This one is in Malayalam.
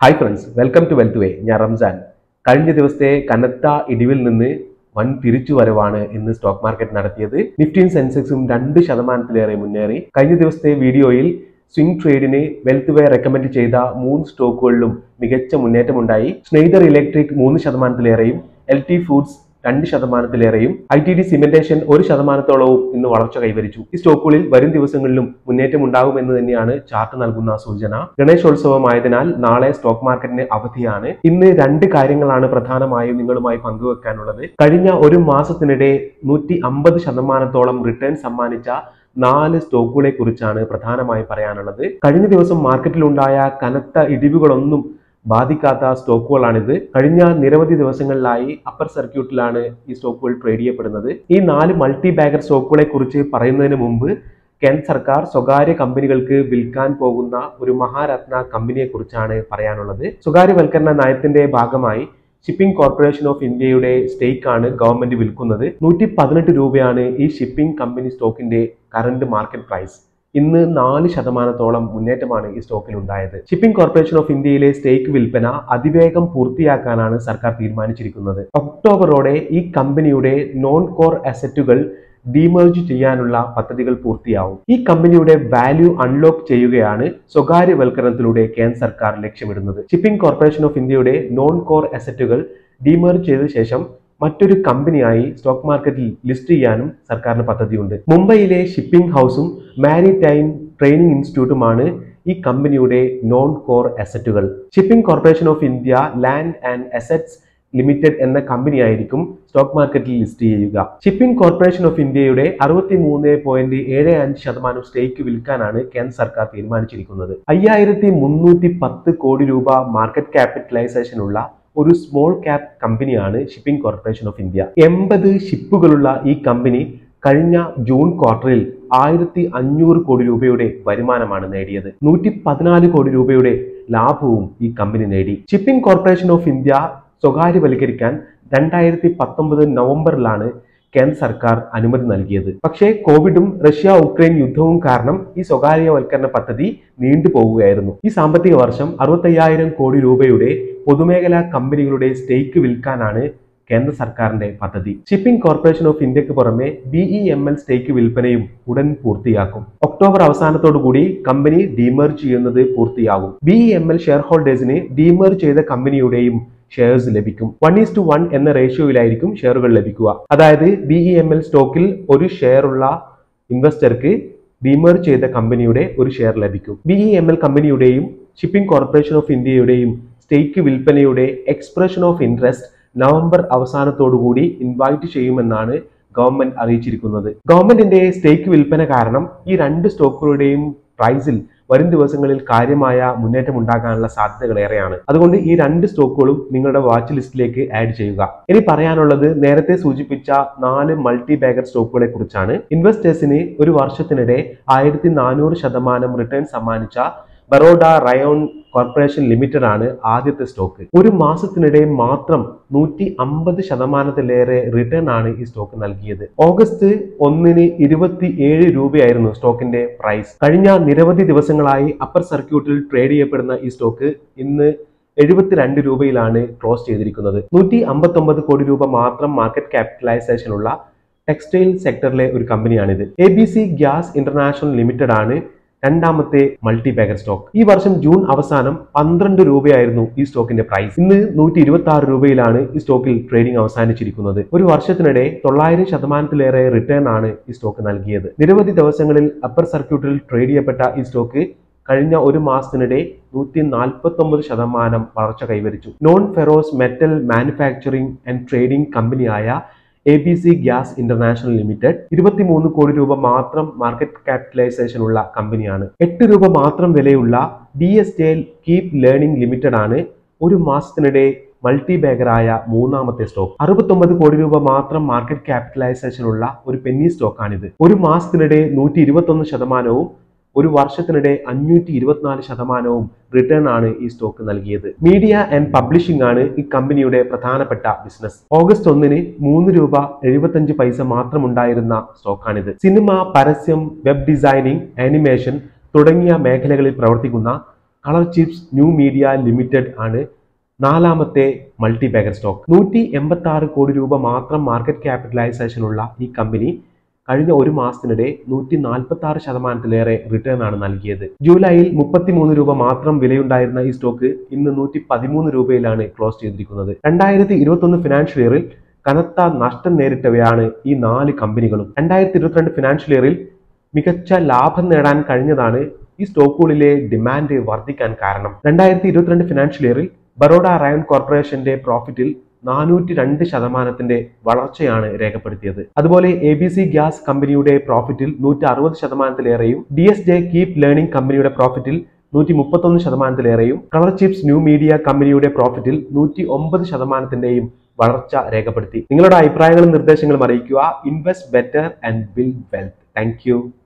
hi friends welcome to wealth way ഞാൻ റംസാൻ കഴിഞ്ഞ ദിവസത്തെ കനത്ത ഇടിവിൽ നിന്ന് വൻ തിരിച്ചുവരവാണ് ഇന്ന് സ്റ്റോക്ക് മാർക്കറ്റ് നടത്തിയത് നിഫ്റ്റിയും സെൻസെക്സും രണ്ട് ശതമാനത്തിലേറെ മുന്നേറി കഴിഞ്ഞ ദിവസത്തെ വീഡിയോയിൽ സ്വിംഗ് ട്രേഡിന് വെൽത്ത് വേ റെക്കമെൻഡ് ചെയ്ത മൂന്ന് സ്റ്റോക്കുകളിലും മികച്ച മുന്നേറ്റമുണ്ടായി സ്നെയ്തർ ഇലക്ട്രിക് മൂന്ന് ശതമാനത്തിലേറെയും എൽ ടി ഫുഡ്സ് രണ്ട് ശതമാനത്തിലേറെയും ഐ ടി ഡി സിമെന്റേഷൻ ഒരു ശതമാനത്തോളവും ഇന്ന് വളർച്ച കൈവരിച്ചു ഈ സ്റ്റോക്കുകളിൽ വരും ദിവസങ്ങളിലും മുന്നേറ്റം ഉണ്ടാകുമെന്ന് തന്നെയാണ് ചാർട്ട് നൽകുന്ന സൂചന ഗണേശോത്സവമായതിനാൽ നാളെ സ്റ്റോക്ക് മാർക്കറ്റിന് അവധിയാണ് ഇന്ന് രണ്ട് കാര്യങ്ങളാണ് പ്രധാനമായും നിങ്ങളുമായി പങ്കുവെക്കാനുള്ളത് കഴിഞ്ഞ ഒരു മാസത്തിനിടെ നൂറ്റി അമ്പത് ശതമാനത്തോളം റിട്ടേൺ സമ്മാനിച്ച നാല് സ്റ്റോക്കുകളെ കുറിച്ചാണ് പ്രധാനമായി പറയാനുള്ളത് കഴിഞ്ഞ ദിവസം മാർക്കറ്റിലുണ്ടായ കനത്ത ഇടിവുകളൊന്നും ബാധിക്കാത്ത സ്റ്റോക്കുകളാണിത് കഴിഞ്ഞ നിരവധി ദിവസങ്ങളിലായി അപ്പർ സർക്യൂട്ടിലാണ് ഈ സ്റ്റോക്കുകൾ ട്രേഡ് ചെയ്യപ്പെടുന്നത് ഈ നാല് മൾട്ടി ബാഗർ സ്റ്റോക്കുകളെ കുറിച്ച് പറയുന്നതിന് മുമ്പ് കേന്ദ്ര സർക്കാർ സ്വകാര്യ കമ്പനികൾക്ക് വിൽക്കാൻ പോകുന്ന ഒരു മഹാരത്ന കമ്പനിയെ കുറിച്ചാണ് പറയാനുള്ളത് സ്വകാര്യവൽക്കരണ നയത്തിന്റെ ഭാഗമായി ഷിപ്പിംഗ് കോർപ്പറേഷൻ ഓഫ് ഇന്ത്യയുടെ സ്റ്റേക്ക് ആണ് ഗവൺമെന്റ് വിൽക്കുന്നത് നൂറ്റി പതിനെട്ട് രൂപയാണ് ഈ ഷിപ്പിംഗ് കമ്പനി സ്റ്റോക്കിന്റെ കറന്റ് മാർക്കറ്റ് പ്രൈസ് ഇന്ന് നാല് ശതമാനത്തോളം മുന്നേറ്റമാണ് ഈ സ്റ്റോക്കിൽ ഉണ്ടായത് ഷിപ്പിംഗ് കോർപ്പറേഷൻ ഓഫ് ഇന്ത്യയിലെ സ്റ്റേക്ക് വിൽപ്പന അതിവേഗം പൂർത്തിയാക്കാനാണ് സർക്കാർ തീരുമാനിച്ചിരിക്കുന്നത് ഒക്ടോബറോടെ ഈ കമ്പനിയുടെ നോൺ കോർ അസറ്റുകൾ ഡീമേർജ് ചെയ്യാനുള്ള പദ്ധതികൾ പൂർത്തിയാവും ഈ കമ്പനിയുടെ വാല്യൂ അൺലോക്ക് ചെയ്യുകയാണ് സ്വകാര്യവൽക്കരണത്തിലൂടെ കേന്ദ്ര സർക്കാർ ലക്ഷ്യമിടുന്നത് ഷിപ്പിംഗ് കോർപ്പറേഷൻ ഓഫ് ഇന്ത്യയുടെ നോൺ കോർ അസറ്റുകൾ ഡീമേർജ് ചെയ്ത ശേഷം മറ്റൊരു കമ്പനിയായി സ്റ്റോക്ക് മാർക്കറ്റിൽ ലിസ്റ്റ് ചെയ്യാനും സർക്കാരിന് പദ്ധതിയുണ്ട് മുംബൈയിലെ ഷിപ്പിംഗ് ഹൗസും മാരിടൈം ട്രെയിനിങ് ഇൻസ്റ്റിറ്റ്യൂട്ടുമാണ് ഈ കമ്പനിയുടെ നോൺ കോർ അസറ്റുകൾ shipping corporation of India land and assets limited എന്ന കമ്പനിയായിരിക്കും സ്റ്റോക്ക് മാർക്കറ്റിൽ ലിസ്റ്റ് ചെയ്യുക ഷിപ്പിംഗ് കോർപ്പറേഷൻ ഓഫ് ഇന്ത്യയുടെ അറുപത്തി മൂന്ന് പോയിന്റ് ഏഴ് അഞ്ച് ശതമാനം സ്റ്റേക്ക് വിൽക്കാനാണ് കേന്ദ്ര സർക്കാർ തീരുമാനിച്ചിരിക്കുന്നത് അയ്യായിരത്തി മുന്നൂറ്റി പത്ത് കോടി രൂപ മാർക്കറ്റ് ക്യാപിറ്റലൈസേഷൻ ഉള്ള ഒരു സ്മോൾ ക്യാപ് കമ്പനിയാണ് ഷിപ്പിംഗ് കോർപ്പറേഷൻ ഓഫ് ഇന്ത്യ എൺപത് ഷിപ്പുകളുള്ള ഈ കമ്പനി കഴിഞ്ഞ ജൂൺ ക്വാർട്ടറിൽ ആയിരത്തി അഞ്ഞൂറ് കോടി രൂപയുടെ വരുമാനമാണ് നേടിയത് നൂറ്റി പതിനാല് കോടി രൂപയുടെ ലാഭവും ഈ കമ്പനി നേടി ഷിപ്പിംഗ് കോർപ്പറേഷൻ ഓഫ് ഇന്ത്യ സ്വകാര്യവൽക്കരിക്കാൻ രണ്ടായിരത്തി പത്തൊമ്പത് നവംബറിലാണ് കേന്ദ്ര സർക്കാർ അനുമതി നൽകിയത് പക്ഷേ കോവിഡും റഷ്യ ഉക്രൈൻ യുദ്ധവും കാരണം ഈ സ്വകാര്യവൽക്കരണ പദ്ധതി നീണ്ടുപോവുകയായിരുന്നു ഈ സാമ്പത്തിക വർഷം അറുപത്തയ്യായിരം കോടി രൂപയുടെ പൊതുമേഖലാ കമ്പനികളുടെ സ്റ്റേക്ക് വിൽക്കാനാണ് കേന്ദ്ര സർക്കാരിന്റെ പദ്ധതി ഷിപ്പിംഗ് കോർപ്പറേഷൻ ഓഫ് ഇന്ത്യക്ക് പുറമെ B E M L stake വിൽപ്പനയും ഉടൻ പൂർത്തിയാക്കും ഒക്ടോബർ അവസാനത്തോടുകൂടി കമ്പനി ഡീമേർജ് ചെയ്യുന്നത് പൂർത്തിയാകും B E M L share ഹോൾഡേഴ്സിന് ഡീമേർജ് ചെയ്ത കമ്പനിയുടെയും ഷെയർസ് ലഭിക്കും വൺ ഈസ് ടു വൺ എന്ന റേഷ്യോയിലായിരിക്കും ഷെയറുകൾ ലഭിക്കുക അതായത് ബി ഇ എം എൽ സ്റ്റോക്കിൽ ഒരു ഷെയർ ഉള്ള ഇൻവെസ്റ്റർക്ക് ഡീമേർജ് ചെയ്ത കമ്പനിയുടെ ഒരു ഷെയർ ലഭിക്കും ബി ഇ എം എൽ കമ്പനിയുടെയും ഷിപ്പിംഗ് കോർപ്പറേഷൻ ഓഫ് ഇന്ത്യയുടെയും സ്റ്റേക്ക് വിൽപ്പനയുടെ എക്സ്പ്രഷൻ ഓഫ് ഇൻട്രസ്റ്റ് നവംബർ അവസാനത്തോടുകൂടി ഇൻവൈറ്റ് ചെയ്യുമെന്നാണ് ഗവൺമെന്റ് അറിയിച്ചിരിക്കുന്നത് ഗവൺമെന്റിന്റെ സ്റ്റേക്ക് വിൽപ്പന കാരണം ഈ രണ്ട് സ്റ്റോക്കുകളുടെയും പ്രൈസിൽ വരും ദിവസങ്ങളിൽ കാര്യമായ മുന്നേറ്റം ഉണ്ടാകാനുള്ള സാധ്യതകൾ ഏറെയാണ് അതുകൊണ്ട് ഈ രണ്ട് സ്റ്റോക്കുകളും നിങ്ങളുടെ വാച്ച് ലിസ്റ്റിലേക്ക് ആഡ് ചെയ്യുക ഇനി പറയാനുള്ളത് നേരത്തെ സൂചിപ്പിച്ച നാല് മൾട്ടി ബാഗർ സ്റ്റോക്കുകളെ കുറിച്ചാണ് ഇൻവെസ്റ്റേഴ്സിന് ഒരു വർഷത്തിനിടെ ആയിരത്തി നാനൂറ് ശതമാനം റിട്ടേൺ സമ്മാനിച്ച ബറോഡ റയോൺ കോർപ്പറേഷൻ ലിമിറ്റഡ് ആണ് ആദ്യത്തെ സ്റ്റോക്ക് ഒരു മാസത്തിനിടെ മാത്രം നൂറ്റി അമ്പത് ശതമാനത്തിലേറെ റിട്ടേൺ ആണ് ഈ സ്റ്റോക്ക് നൽകിയത് ഓഗസ്റ്റ് ഒന്നിന് ഇരുപത്തി ഏഴ് രൂപയായിരുന്നു സ്റ്റോക്കിന്റെ പ്രൈസ് കഴിഞ്ഞ നിരവധി ദിവസങ്ങളായി അപ്പർ സർക്യൂട്ടിൽ ട്രേഡ് ചെയ്യപ്പെടുന്ന ഈ സ്റ്റോക്ക് ഇന്ന് എഴുപത്തിരണ്ട് രൂപയിലാണ് ക്ലോസ് ചെയ്തിരിക്കുന്നത് നൂറ്റി അമ്പത്തൊമ്പത് കോടി രൂപ മാത്രം മാർക്കറ്റ് ക്യാപിറ്റലൈസേഷൻ ഉള്ള ടെക്സ്റ്റൈൽ സെക്ടറിലെ ഒരു കമ്പനിയാണിത് A B C gas international limited ആണ് രണ്ടാമത്തെ മൾട്ടി ബാഗർ സ്റ്റോക്ക് ഈ വർഷം ജൂൺ അവസാനം പന്ത്രണ്ട് രൂപയായിരുന്നു ഈ സ്റ്റോക്കിന്റെ പ്രൈസ് ഇന്ന് നൂറ്റി ഇരുപത്തി ആറ് രൂപയിലാണ് ഈ സ്റ്റോക്കിൽ ട്രേഡിംഗ് അവസാനിച്ചിരിക്കുന്നത് ഒരു വർഷത്തിനിടെ തൊള്ളായിരം ശതമാനത്തിലേറെ റിട്ടേൺ ആണ് ഈ സ്റ്റോക്ക് നൽകിയത് നിരവധി ദിവസങ്ങളിൽ അപ്പർ സർക്യൂട്ടിൽ ട്രേഡ് ചെയ്യപ്പെട്ട ഈ സ്റ്റോക്ക് കഴിഞ്ഞ ഒരു മാസത്തിനിടെ നൂറ്റി നാൽപ്പത്തി ഒമ്പത് ശതമാനം വളർച്ച കൈവരിച്ചു non ferrous metal manufacturing and trading കമ്പനിയായ A B C gas international limited ഇരുപത്തിമൂന്ന് കോടി രൂപ മാത്രം മാർക്കറ്റ് ക്യാപിറ്റലൈസേഷൻ ഉള്ള കമ്പനിയാണ് എട്ട് രൂപ മാത്രം വിലയുള്ള D S J keep learning limited ആണ് ഒരു മാസത്തിനിടെ മൾട്ടി ബാഗറായ മൂന്നാമത്തെ സ്റ്റോക്ക് അറുപത്തൊമ്പത് കോടി രൂപ മാത്രം മാർക്കറ്റ് ക്യാപിറ്റലൈസേഷൻ ഉള്ള ഒരു പെന്നി സ്റ്റോക്കാണിത് ഒരു മാസത്തിനിടെ നൂറ്റി ഇരുപത്തൊന്ന് ശതമാനവും ഒരു വർഷത്തിനിടെ അഞ്ഞൂറ്റി ഇരുപത്തിനാല് ശതമാനവും റിട്ടേൺ ആണ് ഈ സ്റ്റോക്ക് നൽകിയത് മീഡിയ ആൻഡ് പബ്ലിഷിംഗ് ആണ് ഈ കമ്പനിയുടെ പ്രധാനപ്പെട്ട ബിസിനസ് ഓഗസ്റ്റ് ഒന്നിന് മൂന്ന് രൂപ എഴുപത്തഞ്ച് പൈസ മാത്രമുണ്ടായിരുന്ന സ്റ്റോക്കാണിത് സിനിമ പരസ്യം വെബ് ഡിസൈനിങ് ആനിമേഷൻ തുടങ്ങിയ മേഖലകളിൽ പ്രവർത്തിക്കുന്ന colour chips new media limited ആണ് നാലാമത്തെ മൾട്ടി ബാഗർ സ്റ്റോക്ക് നൂറ്റി എൺപത്തി ആറ് കോടി രൂപ മാത്രം മാർക്കറ്റ് ക്യാപിറ്റലൈസേഷൻ ഉള്ള ഈ കമ്പനി കഴിഞ്ഞ ഒരു മാസത്തിനിടെ നൂറ്റി നാൽപ്പത്തി ആറ് ശതമാനത്തിലേറെ റിട്ടേൺ ആണ് നൽകിയത് ജൂലൈയിൽ മുപ്പത്തിമൂന്ന് രൂപ മാത്രം വിലയുണ്ടായിരുന്ന ഈ സ്റ്റോക്ക് ഇന്ന് നൂറ്റി പതിമൂന്ന് രൂപയിലാണ് ക്ലോസ് ചെയ്തിരിക്കുന്നത് രണ്ടായിരത്തി ഇരുപത്തൊന്ന് ഫിനാൻഷ്യൽ ഇയറിൽ കനത്ത നഷ്ടം നേരിട്ടവയാണ് ഈ നാല് കമ്പനികളും രണ്ടായിരത്തി ഇരുപത്തിരണ്ട് ഫിനാൻഷ്യൽ ഇയറിൽ മികച്ച ലാഭം നേടാൻ കഴിഞ്ഞതാണ് ഈ സ്റ്റോക്കുകളിലെ ഡിമാൻഡ് വർദ്ധിക്കാൻ കാരണം രണ്ടായിരത്തി ഇരുപത്തിരണ്ട് ഫിനാൻഷ്യൽ ഇയറിൽ ബറോഡ റയൺ കോർപ്പറേഷന്റെ പ്രോഫിറ്റിൽ നാനൂറ്റി രണ്ട് ശതമാനത്തിന്റെ വളർച്ചയാണ് രേഖപ്പെടുത്തിയത് അതുപോലെ എ ബി സി ഗ്യാസ് കമ്പനിയുടെ പ്രോഫിറ്റിൽ നൂറ്റി അറുപത് ശതമാനത്തിലേറെയും D S J keep learning കമ്പനിയുടെ പ്രോഫിറ്റിൽ നൂറ്റി മുപ്പത്തൊന്ന് ശതമാനത്തിലേറെയും കളർ ചിപ്സ് ന്യൂ മീഡിയ കമ്പനിയുടെ പ്രോഫിറ്റിൽ നൂറ്റി ഒമ്പത് ശതമാനത്തിന്റെയും വളർച്ച രേഖപ്പെടുത്തി നിങ്ങളുടെ അഭിപ്രായങ്ങളും നിർദ്ദേശങ്ങളും അറിയിക്കുക invest better and build wealth thank